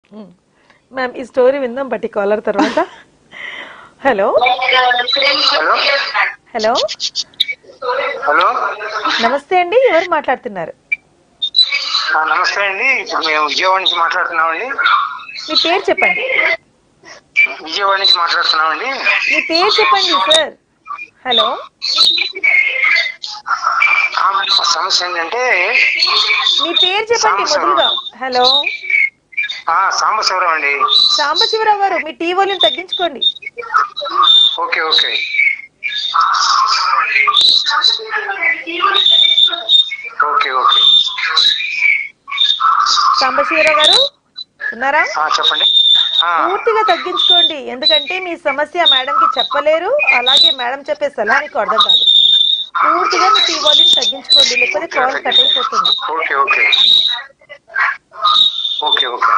ma'am ఈ story విందాం బట్టి కాలర్ తర్వాత హలో హలో హలో హలో నమస్తే అండి ఎవరు మాట్లాడుతున్నారు ఆ, నమస్తే అండి ఇప్పుడు మేము విజయవాడ నుంచి మాట్లాడుతున్నామండి మీ పేరు చెప్పండి విజయవాడ నుంచి మాట్లాడుతున్నామండి మీ పేరు చెప్పండి సార్ హలో ఆ, సమస్య ఏంటంటే మీ పేరు చెప్పండి మొదలుగా హలో ఆ, సాంబశివరావు అండి సాంబశివరావు గారు మీ టీ వాల్యూమ్ తగ్గించుకోండి okay okay okay okay Sambasivarao garu ఉన్నారా ఆ, చెప్పండి ఆ, పూర్తిగా తగ్గించుకోండి ఎందుకంటే మీ సమస్య మేడం కి చెప్పలేరు అలాగే మేడం చెప్పే సలహా మీకు అర్థం కాదు పూర్తిగా మీ టీ వాల్యూమ్ తగ్గించుకోండి లేకపోతే కాల్ కట్ అయిపోతుంది okay okay okay okay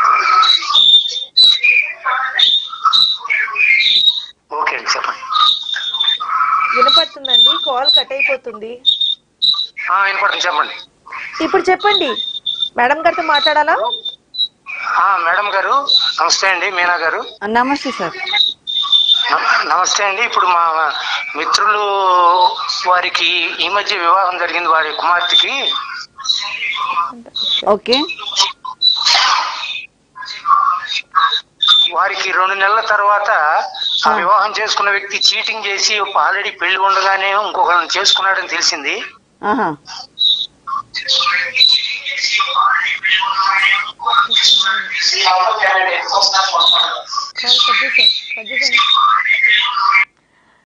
okay అండి చెప్పండి వినపడుతుందండి కాల్ కట్ అయిపోతుంది ఆ, వినపడుతుంది చెప్పండి ఇప్పుడు చెప్పండి మేడం గారితో మాట్లాడాలా ఆ, మేడం గారు నమస్తే అండి మీనా గారు నమస్తే సార్ న- నమస్తే అండి ఇప్పుడు మా మిత్రులు వారికి ఈ మధ్య వివాహం జరిగింది వారి కుమార్తెకి ఓకే వారికి రెండు నెలల తర్వాత ఆ వివాహం చేసుకున్న వ్యక్తి చీటింగ్ చేసి ఆల్రెడీ పెళ్లి ఉండగానే ఇంకొకరిని చేసుకున్నాడని తెలిసింది ఆహా కాల్ కట్ చేసాం కట్ చేసాం